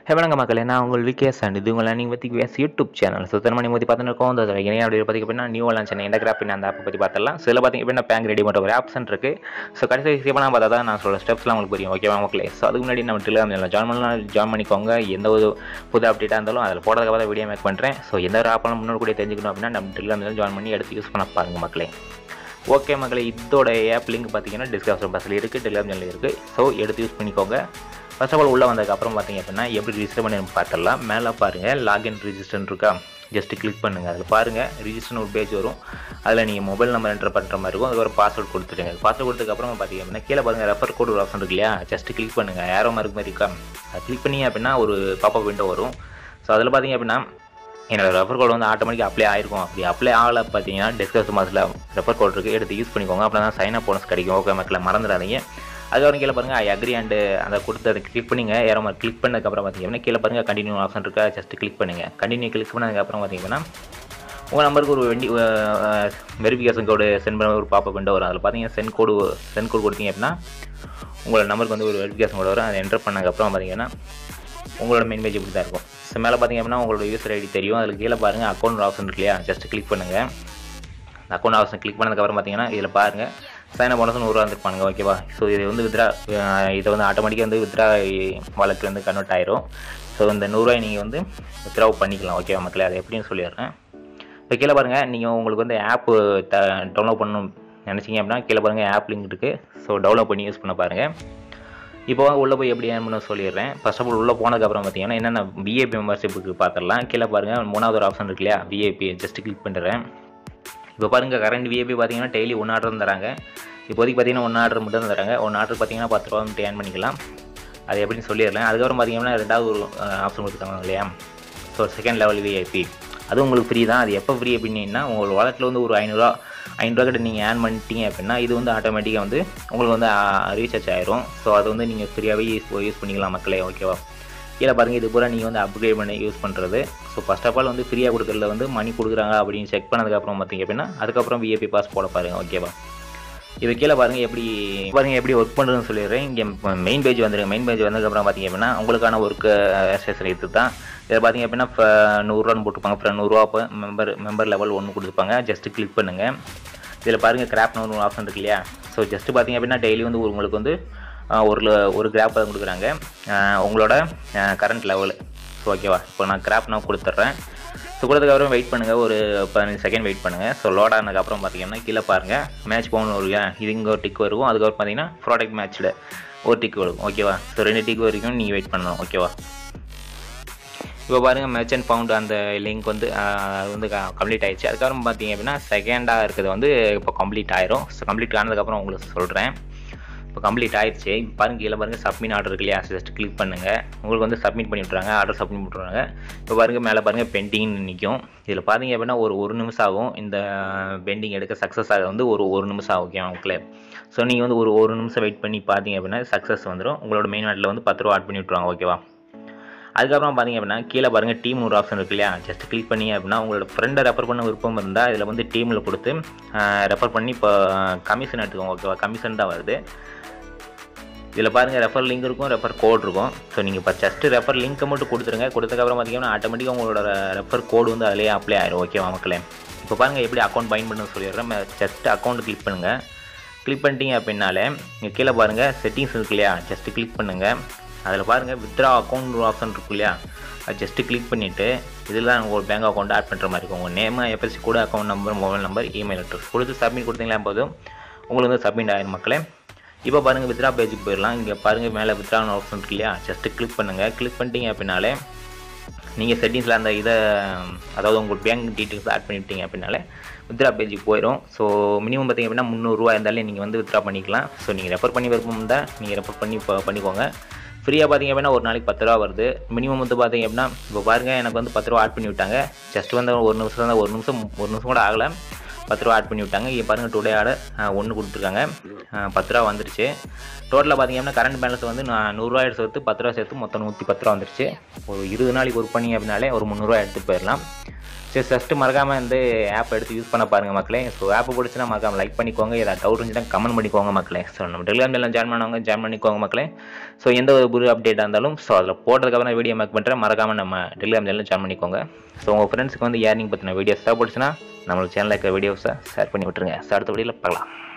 வணக்கம் மக்களே நான் உங்கள் விகேஸ் அண்ட் இது உங்களை நீங்கள் பற்றி விஎஸ் யூடியூப் சேனல் ஸோ திறமணி பற்றி பார்த்துருக்கோம் அந்த இணைய அப்படி பற்றி அப்படின்னா நியூ லான்ச் என்ன கிராப் அந்த ஆப்பை பற்றி பார்த்துலாம் சில பார்த்திங்க அப்படின்னா பேங்க் ரெடி பண்ணுற ஒரு ஆப்ஷன் இருக்குது ஸோ கடைசி விஷயமாக பார்த்தா தான் நான் சொல்ல ஸ்டெப்ஸ்லாம் உங்களுக்கு புரியும் ஓகேவா மக்களே ஸோ அதுக்கு முன்னாடி நம்ம டெலிகிராம் சேனல் ஜாயின் பண்ணலாம் ஜாயின் பண்ணிக்கோங்க எந்த ஒரு புது அப்டேட்டாக இருந்தாலும் அதில் போடுறதுக்காக தான் வீடியோ மேக் பண்ணுறேன் ஸோ எந்த ஒரு ஆப்பாலும் முன்னாடி கூட தெரிஞ்சுக்கணும் அப்படின்னா நம்ம டெலிகிராம் சேனல் ஜாயின் பண்ணி எடுத்து யூஸ் பண்ண பாருங்க மக்களே ஓகே மக்களே இதோட ஆப் லிங்க் பார்த்தீங்கன்னா டிஸ்கிரிப்ஷன் பாக்ஸில் இருக்குது டெலிகிராம் சேனல் இருக்குது ஸோ எடுத்து யூஸ் பண்ணிக்கோங்க ஃபர்ஸ்ட் ஆஃப் ஆல் உள்ளே வந்ததுக்கப்புறம் பார்த்தீங்க அப்படின்னா எப்படி ரிஜிஸ்டர் பண்ணி பார்த்துடலாம் மேலே பாருங்கள் லாகின் ரிஜிஸ்டர்னு இருக்கா ஜஸ்ட் கிளிக் பண்ணுங்கள் அதில் பாருங்கள் ரிஜிஸ்டர்னு ஒரு பேஜ் வரும் அதில் நீங்கள் மொபைல் நம்பர் என்டர் பண்ணுற மாதிரி இருக்கும் அதுக்கு ஒரு பாஸ்வேர்ட் கொடுத்துருங்க பாஸ்வேர்ட் கொடுத்ததுக்கப்புறம் பார்த்தீங்க அப்படின்னா கீழே பாருங்கள் ரெஃபர் கோடு ஒரு ஆப்ஷன் இருக்கு இல்லையா ஜஸ்ட் கிளிக் பண்ணுங்கள் ஏரோ மார்க் மாதிரி இருக்கா அது கிளிக் பண்ணி அப்படின்னா ஒரு பாப்பப் விண்டோ வரும் ஸோ அதில் பார்த்தீங்க அப்படின்னா என்னோட ரெஃபர் கோட் வந்து ஆட்டோமேட்டிக் அப்ளை ஆயிருக்கும் அப்படி அப்ளை ஆகலை பார்த்தீங்கன்னா டிஸ்கஸ் மாதத்தில் ரெஃபர் கோட் இருக்குது எடுத்து யூஸ் பண்ணிக்கோங்க அப்படின்னா தான் சைன் அப் போனஸ் கிடைக்கும் ஓகே மக்களை மறந்துடாதீங்க அதுக்கப்புறம் கீழே பாருங்கள் ஐ அக்ரி அண்டு அதை கொடுத்து அதை கிளிக் பண்ணிங்க ஏற மாதிரி கிளிக் பண்ணதுக்கப்புறம் பார்த்தீங்கன்னா கீழே பாருங்கள் கண்டினியூ ஆப்ஷன் இருக்கா ஜஸ்ட் கிளிக் பண்ணுங்கள் கண்டினியூ கிளிக் பண்ணதுக்கப்புறம் பார்த்தீங்கன்னா உங்கள் நம்பருக்கு ஒரு வெண்டி வெரிஃபிகேஷன் கோடு சென்ட் பண்ண ஒரு பாப்பா விண்டோ வரும் அதில் பார்த்தீங்கன்னா சென்ட் கோடு சென்ட் கோடு கொடுத்தீங்க அப்படின்னா உங்களோட நம்பருக்கு வந்து ஒரு வெரிஃபிகேஷன் கோடு வரும் அதை என்டர் பண்ணதுக்கப்புறம் பார்த்தீங்கன்னா உங்களோட மெயின் பேஜ் இப்படி தான் இருக்கும் ஸோ மேலே பார்த்தீங்க அப்படின்னா உங்களோட யூசர் ஐடி தெரியும் அதில் கீழே பாருங்கள் அக்கௌண்ட் ஆப்ஷன் இருக்கு இல்லையா ஜஸ்ட் கிளிக் பண்ணுங்கள் அக்கௌண்ட் ஆப்ஷன் கிளிக் பண்ணதுக்கப்புறம் பார்த்தீங்கன்னா இதில் பாருங்கள் சைன் அப் போனஸ் நூறுரூவா வந்துருப்பானுங்க ஓகேவா ஸோ இது வந்து வித்ரா இதை வந்து ஆட்டோமேட்டிக்காக வந்து வித்ரா வாலெட்டில் வந்து கன்வெர்ட் ஆயிரும் ஸோ இந்த நூறுரூவாய் நீங்கள் வந்து வித்ராவ் பண்ணிக்கலாம் ஓகேவா மக்களே அதை எப்படின்னு சொல்லிடுறேன் இப்போ கீழே பாருங்கள் நீங்கள் உங்களுக்கு வந்து ஆப்பு த டவுன்லோட் பண்ணணும் நினச்சிங்க அப்படின்னா கீழே பாருங்கள் ஆப் லிங்க் இருக்குது ஸோ டவுன்லோட் பண்ணி யூஸ் பண்ண பாருங்கள் இப்போ உள்ளே போய் எப்படி ஏன் பண்ண சொல்லிடுறேன் ஃபர்ஸ்ட் ஆஃப் ஆல் உள்ளே போனதுக்கப்புறம் பார்த்தீங்கன்னா என்னென்ன விஐபி மெம்பர்ஷிப்புக்கு பார்த்துடலாம் கீழே பாருங்கள் மூணாவது ஒரு ஆப்ஷன் இருக்கு இல்லையா விஐபி ஜஸ்ட் கிளிக் பண்ணுறேன் இப்போ பாருங்கள் கரண்ட் விஐபி பார்த்தீங்கன்னா டெய்லி ஒன் ஆர்டர் தராங்க இப்போதைக்கு பார்த்தீங்கன்னா ஒன் ஆர்டர் மட்டும் தான் தராங்க ஒன் ஆர்டர் பார்த்தீங்கன்னா பத்து ரூபா மட்டும் ஏர்ன் பண்ணிக்கலாம் அது எப்படின்னு சொல்லிடுறேன் அதுக்கப்புறம் பார்த்தீங்கன்னா ரெண்டாவது ஒரு ஆப்ஷன் கொடுத்துருக்காங்க இல்லையா ஸோ செகண்ட் லெவல் விஐபி அது உங்களுக்கு ஃப்ரீ தான் அது எப்போ ஃப்ரீ அப்படின்னா உங்கள் வாலெட்டில் வந்து ஒரு ஐநூறுரூவா ஐநூறுரூவா கிட்ட நீங்கள் ஏர்ன் பண்ணிட்டீங்க அப்படின்னா இது வந்து ஆட்டோமேட்டிக்காக வந்து உங்களுக்கு வந்து ரீசார்ஜ் ஆயிரும் ஸோ அது வந்து நீங்கள் ஃப்ரீயாகவே யூஸ் யூஸ் பண்ணிக்கலாம் மக்களே ஓகேவா கீழே பாருங்கள் இது பூரா நீங்கள் வந்து அப்கிரேட் பண்ணி யூஸ் பண்ணுறது ஸோ ஃபஸ்ட் ஆஃப் ஆல் வந்து ஃப்ரீயாக கொடுக்குறதுல வந்து மணி கொடுக்குறாங்க அப்படின்னு செக் பண்ணதுக்கப்புறம் பார்த்தீங்க அப்படின்னா அதுக்கப்புறம் விஏபி பாஸ் போட பாருங்கள் ஓகேவா இது கீழே பாருங்கள் எப்படி பாருங்கள் எப்படி ஒர்க் பண்ணுறதுன்னு சொல்லிடுறேன் இங்கே மெயின் பேஜ் வந்துருங்க மெயின் பேஜ் வந்ததுக்கப்புறம் பார்த்தீங்க அப்படின்னா உங்களுக்கான ஒர்க்கு ஸ்டேஷன் இது தான் இதில் பார்த்தீங்க அப்படின்னா இப்போ நூறுரூவான்னு போட்டுருப்பாங்க அப்புறம் நூறுரூவா இப்போ மெம்பர் மெம்பர் லெவல் ஒன்று கொடுத்துருப்பாங்க ஜஸ்ட்டு கிளிக் பண்ணுங்கள் இதில் பாருங்கள் கிராப் நூறு ஆப்ஷன் இருக்கு இல்லையா ஸோ ஜஸ்ட்டு பார்த்தீங்க அப்படின்னா டெய்லி வந்து உங்களுக்கு வந்து ஒரு ஒரு கிராப் தான் கொடுக்குறாங்க உங்களோட கரண்ட் லெவலு ஸோ ஓகேவா இப்போ நான் கிராப் நான் கொடுத்துட்றேன் ஸோ கொடுத்ததுக்கப்புறம் வெயிட் பண்ணுங்கள் ஒரு பதினஞ்சு செகண்ட் வெயிட் பண்ணுங்கள் ஸோ லோட் ஆனதுக்கப்புறம் பார்த்தீங்கன்னா கீழே பாருங்கள் மேட்ச் போகணும் வருங்க இது இங்கே ஒரு டிக் வரும் அதுக்கப்புறம் பார்த்தீங்கன்னா ப்ராடக்ட் மேட்ச்சில் ஒரு டிக் வரும் ஓகேவா ஸோ ரெண்டு டிக் வரைக்கும் நீங்கள் வெயிட் பண்ணணும் ஓகேவா இப்போ பாருங்கள் மெர்ச்சன்ட் ஃபவுண்ட் அந்த லிங்க் வந்து அது வந்து கம்ப்ளீட் ஆயிடுச்சு அதுக்கப்புறம் பார்த்தீங்க அப்படின்னா செகண்டாக இருக்கிறது வந்து இப்போ கம்ப்ளீட் ஆயிரும் ஸோ கம்ப்ளீட் ஆனதுக்கப்புறம் உங்களுக்கு சொல்கிறேன் இப்போ கம்ப்ளீட் ஆயிடுச்சு இப்போ பாருங்க கீழே பாருங்கள் சப்மிட் ஆர்டர் இருக்கு இல்லையா ஜஸ்ட் கிளிக் பண்ணுங்கள் உங்களுக்கு வந்து சப்மிட் பண்ணி விட்றாங்க ஆர்டர் சப்மிட் பண்ணுறாங்க இப்போ பாருங்கள் மேலே பாருங்கள் பெண்டிங்னு நிற்கும் இதில் பார்த்தீங்க அப்படின்னா ஒரு ஒரு நிமிஷம் ஆகும் இந்த பெண்டிங் எடுக்க சக்ஸஸ் ஆக வந்து ஒரு ஒரு நிமிஷம் ஆகும் ஓகே அவங்களே ஸோ நீங்கள் வந்து ஒரு ஒரு நிமிஷம் வெயிட் பண்ணி பார்த்தீங்க அப்படின்னா சக்ஸஸ் வந்துடும் உங்களோட மெயின் வாட்டில் வந்து பத்து ரூபா ஆட் பண்ணி விட்ருவாங்க ஓகேவா அதுக்கப்புறம் பார்த்தீங்க அப்படின்னா கீழே பாருங்கள் டீம் ஒரு ஆப்ஷன் இருக்கு இல்லையா ஜஸ்ட் கிளிக் பண்ணி அப்படின்னா உங்களோட ஃப்ரெண்டை ரெஃபர் பண்ண விருப்பம் இருந்தால் இதில் வந்து டீமில் கொடுத்து ரெஃபர் பண்ணி இப்போ கமிஷன் எடுத்துக்கோங்க ஓகேவா கமிஷன் தான் வருது இதில் பாருங்கள் ரெஃபர் லிங்க் இருக்கும் ரெஃபர் கோட் இருக்கும் ஸோ நீங்கள் இப்போ ஜஸ்ட்டு ரெஃபர் லிங்க்கை மட்டும் கொடுத்துருங்க கொடுத்ததுக்கப்புறம் பார்த்தீங்கன்னா ஆட்டோமேட்டிக்காக உங்களோட ரெஃபர் கோடு வந்து அதிலேயே அப்ளை ஆயிரும் ஓகேவா மக்களே இப்போ பாருங்கள் எப்படி அக்கௌண்ட் பைன் பண்ண சொல்லிடுறேன் ஜஸ்ட் அக்கௌண்ட் கிளிக் பண்ணுங்கள் கிளிக் பண்ணிட்டீங்க அப்படின்னாலே இங்கே கீழே பாருங்கள் செட்டிங்ஸ் இருக்கு இல்லையா ஜஸ்ட்டு கிளிக் பண்ணுங்கள் அதில் பாருங்கள் வித்ரா அக்கௌண்ட் ஆப்ஷன் இருக்கு இல்லையா அது ஜஸ்ட்டு கிளிக் பண்ணிவிட்டு இதில் தான் உங்கள் பேங்க் அக்கௌண்ட் ஆட் பண்ணுற மாதிரி இருக்கும் உங்கள் நேமு எஃப்எஸ்சி கூட account number mobile number email address கொடுத்து சப்மிட் கொடுத்தீங்களா போதும் உங்களுக்கு வந்து சப்மிட் ஆயிரும் மக்களே இப்போ பாருங்கள் வித்ரா பேஜுக்கு போயிடலாம் இங்கே பாருங்கள் மேலே வித்ரான்னு ஆப்ஷன் இருக்கு இல்லையா ஜஸ்ட்டு கிளிக் பண்ணுங்கள் கிளிக் பண்ணிட்டீங்க அப்படின்னாலே நீங்கள் செட்டிங்ஸில் அந்த இதை அதாவது உங்கள் பேங்க் டீட்டெயில்ஸ் ஆட் பண்ணிவிட்டீங்க அப்படின்னாலே வித்ரா பேஜுக்கு போயிடும் ஸோ மினிமம் பார்த்திங்க அப்படின்னா முந்நூறுரூவா இருந்தாலே நீங்கள் வந்து வித்ரா பண்ணிக்கலாம் ஸோ நீங்கள் ரெஃபர் பண்ணி விருப்பம் இருந்தால் நீங்கள் ரெஃபர் பண்ணி இப்போ பண்ணிக்கோங்க ஃப்ரீயாக பார்த்திங்க அப்படின்னா ஒரு நாளைக்கு பத்து ரூபா வருது மினிமம் வந்து பார்த்திங்க அப்படின்னா இப்போ பாருங்கள் எனக்கு வந்து பத்து ரூபா ஆட் பண்ணி விட்டாங்க ஜஸ்ட் வந்து ஒரு நிமிஷம் தான் ஒரு நிமிஷம் ஒரு நிமிஷம் கூட ஆகலை பத்து ரூபா ஆட் பண்ணி விட்டாங்க இங்கே பாருங்கள் டுடே ஆர்டர் ஒன்று கொடுத்துருக்காங்க அஹ், பத்து ரூபா வந்துருச்சு டோட்டலாக பார்த்தீங்கன்னா கரண்ட் பேலன்ஸ் வந்து நான் நூறுரூவா சேர்த்து பத்து ரூபா சேர்த்து மொத்தம் நூற்றி பத்து ரூபா வந்துருச்சு ஒரு இருபது நாளைக்கு ஒர்க் பண்ணி அப்படின்னாலே ஒரு முந்நூறுரூவா எடுத்துகிட்டு போயிடலாம் சரி ஃபஸ்ட்டு மறக்காமல் வந்து ஆப் எடுத்து யூஸ் பண்ண பாருங்கள் மக்களே ஸோ ஆப் பிடிச்சினா மறக்காம லைக் பண்ணிக்கோங்க ஏதாவது டவுட் இருந்துச்சுன்னா கமெண்ட் பண்ணிக்கோங்க மக்களே ஸோ நம்ம டெலிகிராம் எல்லாம் ஜாயின் பண்ணவங்க ஜாயின் பண்ணிக்கோங்க மக்களே ஸோ எந்த ஒரு புது அப்டேட்டாக இருந்தாலும் ஸோ அதில் போட்டதுக்கப்புறம் வீடியோ மேக் பண்ணுறேன் மறக்காமல் நம்ம டெலிகிராம் சேனலில் ஜாயின் பண்ணிக்கோங்க ஸோ உங்கள் ஃப்ரெண்ட்ஸ்க்கு வந்து ஏர்னிங் பற்றின வீடியோஸ் தேவைப்படுச்சுன்னா நம்மளோட சேனலில் இருக்கிற வீடியோஸை ஷேர் பண்ணி விட்டுருங்க ஸோ அடுத்த வீடியோவில் பார்க்கலாம்